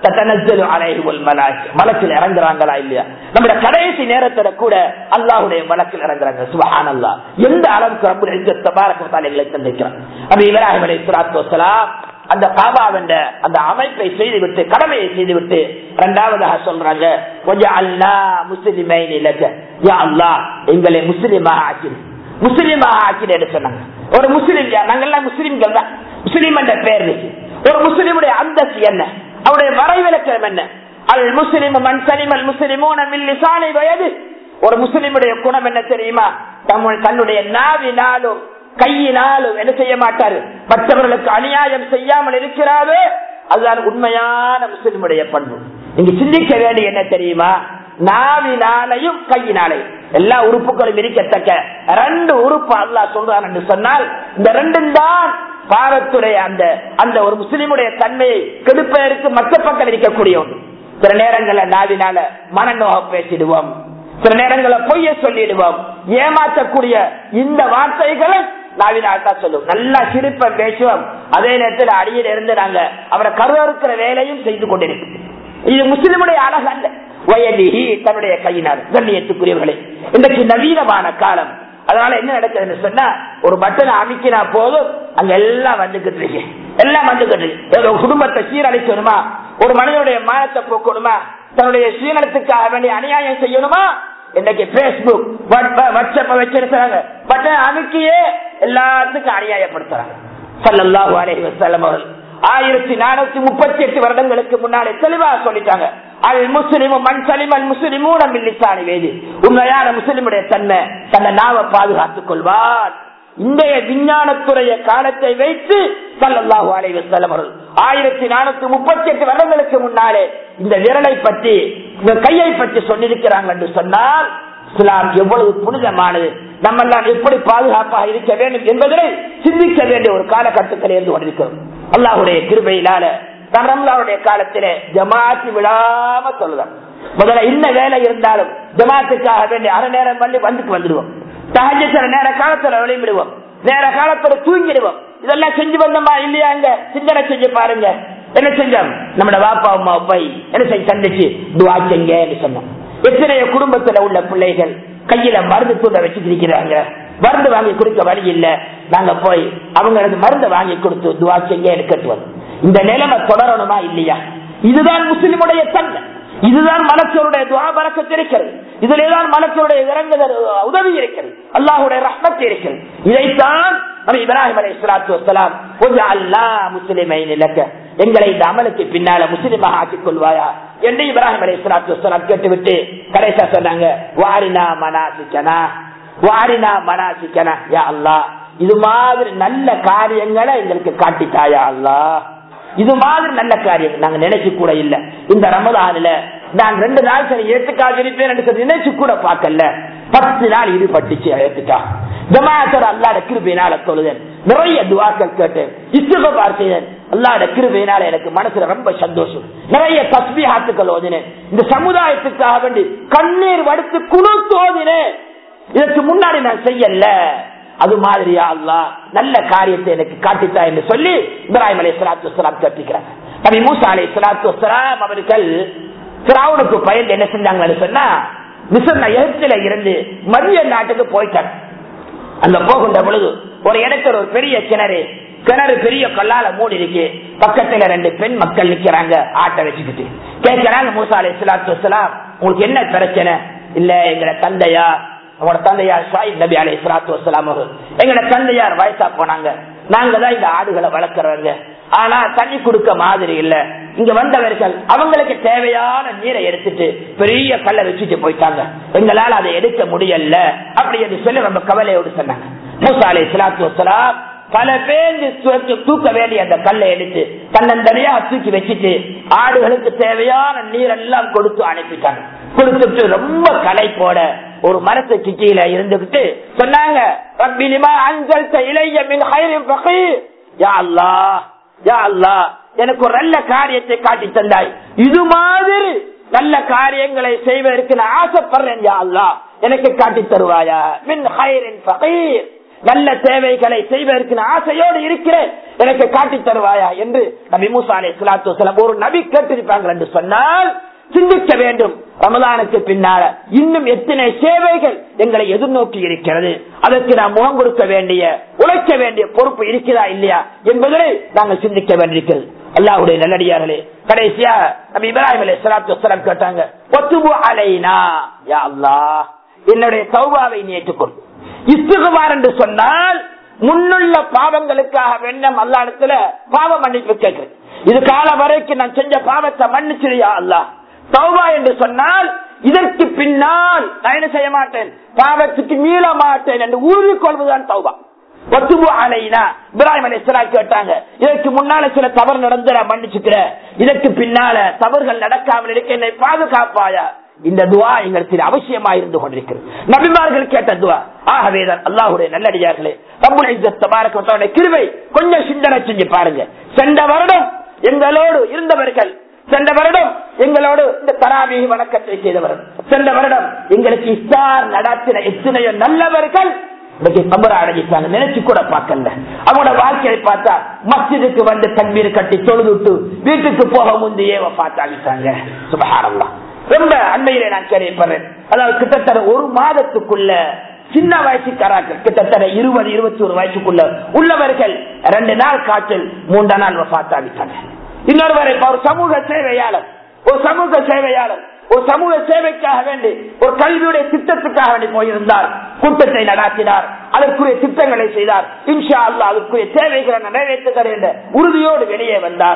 மலக்கில் இறங்குறாங்களா இல்லையா நம்முடைய கடைசி நேரத்துல கூட அல்லாஹுடைய மலக்கில் இறங்குறாங்க சுபஹான் அல்லா எந்த அளவுக்கு ரொம்ப தலைகளை தந்திருக்கிறான் அப்படி இவராக இஸ்லாத்துலாம் அந்த காபாவென்ற அந்த அமைப்பை செய்துவிட்டு கடமையை செய்துவிட்டு இரண்டாவதாக சொல்றாங்க கொஞ்சம் அல்லா முஸ்லிமை யா அல்லா எங்களை முஸ்லிமாக ஆக்கிடு முஸ்லிமாக ஆக்கிடு சொன்னாங்க ஒரு முஸ்லிம் நாங்கெல்லாம் முஸ்லிம்கள் தான் முஸ்லீம் என்ற பெயர் இருக்கு ஒரு முஸ்லிமுடைய அந்தஸ்து என்ன அவருடைய வரைவிலக்கம் என்ன அல் முஸ்லிம் மண் சலிமல் முஸ்லிமோன மில்லிசாலை வயது ஒரு முஸ்லிமுடைய குணம் என்ன தெரியுமா தமிழ் தன்னுடைய நாவினாலும் கையினாலும் என்ன செய்ய மாட்டாரு மற்றவர்களுக்கு அநியாயம் செய்யாமல் இருக்கிறாரோ அதுதான் உண்மையான முஸ்லிமுடைய பண்பு நீங்க சிந்திக்க வேண்டிய என்ன தெரியுமா நாவினாலையும் கையினாலையும் எல்லா உறுப்புகளும் இருக்கத்தக்க ரெண்டு உறுப்பு அல்லா சொல்றான் என்று சொன்னால் இந்த ரெண்டும் தான் பாரத்துடைய அந்த அந்த ஒரு முஸ்லிமுடைய தன்மையை கெடுப்பதற்கு மற்ற பக்கம் இருக்கக்கூடிய ஒன்று சில நேரங்களில் நாவினால மனநோக பேசிடுவோம் சில நேரங்களில் பொய்ய சொல்லிடுவோம் ஏமாற்றக்கூடிய இந்த வார்த்தைகளை நாவினால் தான் சொல்லுவோம் நல்லா சிரிப்ப பேசுவோம் அதே நேரத்தில் அடியில் இருந்து நாங்க அவரை கருவறுக்கிற வேலையும் செய்து கொண்டிருக்கிறோம் இது முஸ்லிமுடைய அழகு அல்ல வயதிஹி தன்னுடைய கையினார் கண்ணியத்துக்குரியவர்களே இன்றைக்கு நவீனமான காலம் அதனால என்ன நடக்குதுன்னு சொன்னா ஒரு பட்டனை அமைக்கினா போதும் அங்க எல்லாம் வந்துகிட்டு இருக்கு எல்லாம் வந்துகிட்டு இருக்கு குடும்பத்தை சீரழிக்கணுமா ஒரு மனிதனுடைய மானத்தை போக்கணுமா தன்னுடைய சுயநலத்துக்காக வேண்டிய அநியாயம் செய்யணுமா இன்னைக்கு பேஸ்புக் வாட்ஸ்அப் வச்சிருக்கிறாங்க பட்டனை அமைக்கியே எல்லாத்துக்கும் அநியாயப்படுத்துறாங்க சல்லல்லாஹு அலைஹி வஸல்லம் அவர்கள் ஆயிரத்தி நானூத்தி முப்பத்தி எட்டு வருடங்களுக்கு முன்னாலே தெளிவாக சொல்லிட்டாங்க அல் முஸ்லிமும் மண் சலிமன் முஸ்லிமும் மில்லிசானி வேதி உண்மையான முஸ்லிமுடைய தன்மை தன்னை நாவ பாதுகாத்துக் கொள்வான் இன்றைய விஞ்ஞானத்துறைய காலத்தை வைத்து சல்லல்லாஹு அலைஹி வஸல்லம் அவர்கள் ஆயிரத்தி நானூத்தி முப்பத்தி எட்டு வருடங்களுக்கு முன்னாலே இந்த விரலை பற்றி இந்த கையை பற்றி சொல்லியிருக்கிறாங்க என்று சொன்னால் இஸ்லாம் எவ்வளவு புனிதமானது நம்ம எல்லாம் எப்படி பாதுகாப்பாக இருக்க வேண்டும் என்பதனை சிந்திக்க வேண்டிய ஒரு காலகட்டத்தில் இருந்து கொண்டிருக்கிறோம் அல்லாஹுடைய கிருபையினால நான் ரம்லாவுடைய காலத்திலே ஜமாத்தி விடாம சொல்லுதான் முதல்ல இன்ன வேலை இருந்தாலும் ஜமாத்துக்காக வேண்டிய அரை நேரம் பண்ணி வந்துட்டு வந்துடுவோம் தகஜத்துல நேர காலத்துல விளைவிடுவோம் நேர காலத்துல தூங்கிடுவோம் இதெல்லாம் செஞ்சு வந்தோமா இல்லையா இங்க சிந்தனை செஞ்சு பாருங்க என்ன செஞ்சோம் நம்மட வாப்பா அம்மா அப்பாய் என்ன செஞ்சு சந்திச்சு துவா செஞ்ச சொன்னோம் எத்தனைய குடும்பத்துல உள்ள பிள்ளைகள் கையில மருந்து தூண்ட வச்சுக்கிறாங்க மருந்து வாங்கி கொடுக்க வழி இல்ல நாங்க போய் அவங்களுக்கு மருந்து வாங்கி கொடுத்து துவா செய்ய எடுக்கட்டு இந்த நிலைமை தொடரணுமா இல்லையா இதுதான் முஸ்லிமுடைய தன்மை இதுதான் மலச்சருடைய துவா பறக்கத்து இருக்கிறது இதிலேதான் மலச்சருடைய இறங்குதல் உதவி இருக்கிறது அல்லாஹுடைய ரஹ்மத் இருக்கிறது இதைத்தான் நம்ம இப்ராஹிம் அலை இஸ்லாத்து வசலாம் கொஞ்சம் அல்லா முஸ்லிமை நிலக்க எங்களை இந்த அமலுக்கு பின்னால முஸ்லிமாக ஆக்கிக் கொள்வாயா என்று இப்ராஹிம் அலை இஸ்லாத்து வசலாம் கேட்டுவிட்டு கடைசா சொன்னாங்க வாரினா மனாசிக்கனா வாரினா மனாசிக்கனா யா அல்லா இது மாதிரி நல்ல காரியங்களை எங்களுக்கு காட்டித்தாயா அல்லா இது மாதிரி நல்ல காரியம் நாங்க நினைச்சு கூட இல்ல இந்த ரமதானில நான் ரெண்டு நாள் சரி ஏத்துக்காக இருப்பேன் என்று சொல்லி நினைச்சு கூட பார்க்கல பத்து நாள் ஈடுபட்டுச்சு ஏத்துக்கா ஜமாத்தோட அல்லாட கிருபையினால தொழுதேன் நிறைய துவாக்கள் கேட்டேன் இசுக பார்த்தேன் அல்லாட கிருபையினால எனக்கு மனசுல ரொம்ப சந்தோஷம் நிறைய தஸ்பிஹாத்துக்கள் ஓதினேன் இந்த சமுதாயத்துக்காக வேண்டி கண்ணீர் வடுத்து குழு தோதினேன் இதற்கு முன்னாடி நான் செய்யல அது மாதிரியா அல்லா நல்ல காரியத்தை எனக்கு காட்டித்தா என்று சொல்லி இப்ராஹிம் அலி சலாத்து வலாம் கற்பிக்கிறாங்க நபி மூசா அலி சலாத்து வலாம் அவர்கள் திராவுனுக்கு பயந்து என்ன செஞ்சாங்கன்னு சொன்னா மிசர் எகிப்தில இருந்து மதிய நாட்டுக்கு போயிட்டாங்க அந்த போகின்ற பொழுது ஒரு இடத்துல ஒரு பெரிய கிணறு கிணறு பெரிய கல்லால மூடி இருக்கு பக்கத்துல ரெண்டு பெண் மக்கள் நிக்கிறாங்க ஆட்டை வச்சுக்கிட்டு கேட்கிறாங்க மூசா அலி சலாத்து வலாம் உங்களுக்கு என்ன பிரச்சனை இல்ல எங்களை தந்தையா அவங்களோட தந்தையார் ஷாயித் நபி அலை சலாத்து வசலாம் எங்களோட தந்தையார் வயசா போனாங்க நாங்க தான் இந்த ஆடுகளை வளர்க்கறவங்க ஆனா தண்ணி கொடுக்க மாதிரி இல்ல இங்க வந்தவர்கள் அவங்களுக்கு தேவையான நீரை எடுத்துட்டு பெரிய கல்லை வச்சுட்டு போயிட்டாங்க எங்களால அதை எடுக்க முடியல அப்படி என்று சொல்லி ரொம்ப கவலையோடு சொன்னாங்க மூசா அலை சலாத்து வசலாம் பல பேர் தூக்க வேண்டிய அந்த கல்லை எடுத்து தன்னந்தனியா தூக்கி வச்சுட்டு ஆடுகளுக்கு தேவையான நீரெல்லாம் கொடுத்து அனுப்பிட்டாங்க கொடுத்துட்டு ரொம்ப களை போட ஒரு மரத்து கிட்டியில இருந்துகிட்டு சொன்னாங்க எனக்கு ஒரு நல்ல காரியத்தை காட்டி தந்தாய் இது மாதிரி நல்ல காரியங்களை செய்வதற்கு நான் ஆசைப்படுறேன் யா அல்லா எனக்கு காட்டி தருவாயா மின் ஹைரின் பகீர் நல்ல தேவைகளை செய்வதற்கு நான் ஆசையோடு இருக்கிறேன் எனக்கு காட்டி தருவாயா என்று நபி மூசா அலை சலாத்து ஒரு நபி கேட்டிருப்பாங்க என்று சொன்னால் சிந்திக்க வேண்டும் ரமதானுக்கு பின்னால இன்னும் எத்தனை சேவைகள் எங்களை எதிர்நோக்கி இருக்கிறது அதற்கு நாம் முகம் கொடுக்க வேண்டிய உழைக்க வேண்டிய பொறுப்பு இருக்கிறதா இல்லையா என்பதை நாங்கள் சிந்திக்க வேண்டியிருக்கிறது அல்லாஹுடைய நல்லடியார்களே கடைசியா நம்ம இப்ராஹிம் அலி சலாத்து வசலாம் கேட்டாங்க ஒத்துபு அலைனா யா அல்லா என்னுடைய சௌபாவை நீ ஏற்றுக்கொள் இஸ்துகுமார் என்று சொன்னால் முன்னுள்ள பாவங்களுக்காக வேண்டாம் அல்லாடத்துல பாவ மன்னிப்பு கேட்கிறேன் இது காலம் வரைக்கும் நான் செஞ்ச பாவத்தை மன்னிச்சிருயா அல்லா தௌபா என்று சொன்னால் இதற்கு பின்னால் நான் என்ன செய்ய மாட்டேன் பாவத்துக்கு மீள மாட்டேன் என்று ஊறிக்கொள்வதுதான் தௌபா ஒத்துபு அலைனா இப்ராஹிம் அலி கேட்டாங்க இதற்கு முன்னால சில தவறு நடந்து நான் மன்னிச்சுக்கிறேன் இதற்கு பின்னால தவறுகள் நடக்காமல் இருக்க என்னை பாதுகாப்பாயா இந்த துவா எங்களுக்கு அவசியமா இருந்து கொண்டிருக்கிறது நபிமார்கள் கேட்ட துவா ஆகவேதான் அல்லாஹுடைய நல்லடியார்களே தம்முடைய கிருவை கொஞ்சம் சிந்தனை செஞ்சு பாருங்க சென்ற வருடம் எங்களோடு இருந்தவர்கள் சென்ற வருடம் எங்களோடு இந்த தராவி வணக்கத்தை செய்தவர் சென்ற வருடம் எங்களுக்கு இஸ்தார் நடத்தின எத்தனையோ நல்லவர்கள் அடைஞ்சிட்டாங்க நினைச்சு கூட பார்க்கல அவங்களோட வாழ்க்கையை பார்த்தா மஸ்ஜிதுக்கு வந்து தண்ணீர் கட்டி தொழுதுட்டு வீட்டுக்கு போக முந்தையே பார்த்தாங்க சுபகாரம்லாம் ரொம்ப அண்மையிலே நான் கேள்விப்படுறேன் அதாவது கிட்டத்தட்ட ஒரு மாதத்துக்குள்ள சின்ன வயசுக்காராக்கள் கிட்டத்தட்ட இருபது இருபத்தி ஒரு வயசுக்குள்ள உள்ளவர்கள் ரெண்டு நாள் காய்ச்சல் மூன்று நாள் பார்த்தாவிட்டாங்க இன்னொருவரை ஒரு சமூக சேவையாளர் ஒரு சமூக சேவையாளர் ஒரு சமூக சேவைக்காக வேண்டி ஒரு கல்வியுடைய திட்டத்துக்காக வேண்டி போயிருந்தார் கூட்டத்தை நடாத்தினார் அதற்குரிய திட்டங்களை செய்தார் இன்ஷா அல்லா அதற்குரிய தேவைகளை நிறைவேற்றுகிறார் என்ற உறுதியோடு வெளியே வந்தார்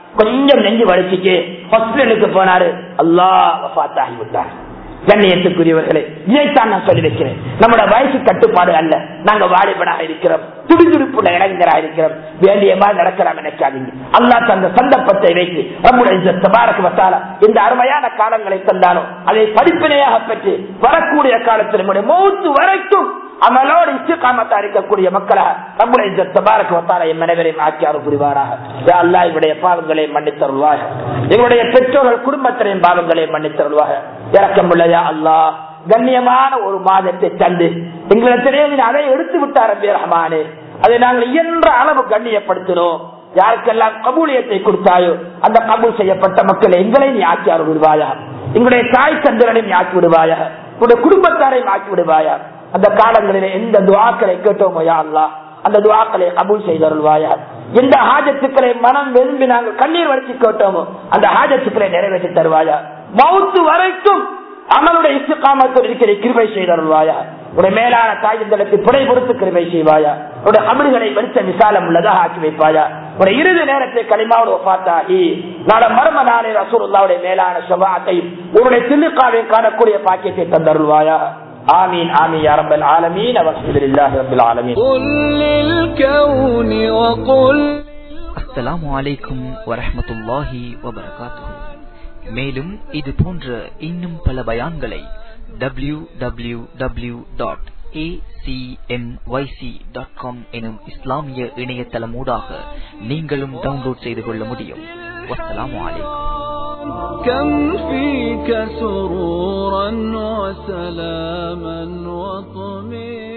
கொஞ்சம் நெஞ்சு வலிச்சுட்டு ஹாஸ்பிட்டலுக்கு போனாரு அல்லாஹ் வஃபாத்தாகி விட்டார் கண்ணியத்துக்குரியவர்களே இதைத்தான் நான் சொல்லி வைக்கிறேன் நம்மளோட வயசு கட்டுப்பாடு அல்ல நாங்க வாலிபனாக இருக்கிறோம் துடிதுடிப்புள்ள இளைஞராக இருக்கிறோம் வேண்டிய மாதிரி நடக்கலாம் நினைக்காதீங்க அல்லாஹ் தந்த சந்தர்ப்பத்தை வைத்து நம்முடைய தபாரக்கு வத்தால இந்த அருமையான காலங்களை தந்தாலும் அதை படிப்பினையாக பெற்று வரக்கூடிய காலத்தில் நம்முடைய மூத்து வரைக்கும் அமலோடு இச்சுக்காமத்தா இருக்கக்கூடிய மக்களாக நம்முடைய தபாரக்கு வத்தால என் மனைவரையும் ஆக்கியாரும் புரிவாராக யா அல்லாஹ் இவருடைய பாவங்களை மன்னித்தருள்வாக எங்களுடைய பெற்றோர்கள் குடும்பத்தினையும் பாவங்களை மன்னித்தருள்வாக இறக்கமுள்ளயா அல்லாஹ் கண்ணியமான ஒரு மாதத்தை தந்து எங்களிடத்திலே நீ அதை எடுத்து விட்டார் ரபி ரஹ்மானே அதை நாங்கள் இயன்ற அளவு கண்ணியப்படுத்தினோம் யாருக்கெல்லாம் கபூலியத்தை கொடுத்தாயோ அந்த கபூல் செய்யப்பட்ட மக்களை எங்களை நீ ஆக்கியார் விடுவாயா எங்களுடைய தாய் தந்தரனையும் ஆக்கி விடுவாயா உங்களுடைய குடும்பத்தாரையும் ஆக்கி விடுவாயா அந்த காலங்களில் எந்த துவாக்களை கேட்டோமோ யா அல்லாஹ் அந்த துவாக்களை கபூல் செய்தருள்வாயா எந்த ஹாஜத்துக்களை மனம் விரும்பி நாங்கள் கண்ணீர் வடிச்சு கேட்டோமோ அந்த ஹாஜத்துக்களை நிறைவேற்றி தருவாயா மவுத்து வரைக்கும் அமலுடைய இசுக்காமத்தில் இருக்கிற கிருபை செய்தருள்வாயா உடைய மேலான தாய்ந்தளுக்கு புடை பொறுத்து கிருபை செய்வாயா உடைய அமல்களை வெளிச்ச விசாலம் உள்ளதாக ஆக்கி வைப்பாயா ஒரு இறுதி நேரத்தை களிமாவோடு ஒப்பாத்தாகி நாள மர்ம நாளை ரசூலுல்லாவுடைய மேலான சுபாத்தையும் உன்னுடைய தில்லுக்காவையும் காணக்கூடிய பாக்கியத்தை தந்தருள்வாயா ஆமீன் ஆமீன் யா ரப்பல் ஆலமீன் வஸ்பில்லாஹி ரப்பில் ஆலமீன் قل للكون وقل அஸ்ஸலாமு அலைக்கும் வரஹ்மத்துல்லாஹி வபரகாத்துஹு மேலும் இது போன்ற இன்னும் பல பயான்களை W W W dot dot com எனும் இஸ்லாமிய இணையதளமூடாக நீங்களும் டவுன்லோட் செய்து கொள்ள முடியும் வஸ்ஸலாமு அலைக்கும் كم فيك سرورا وسلاما وطمئنا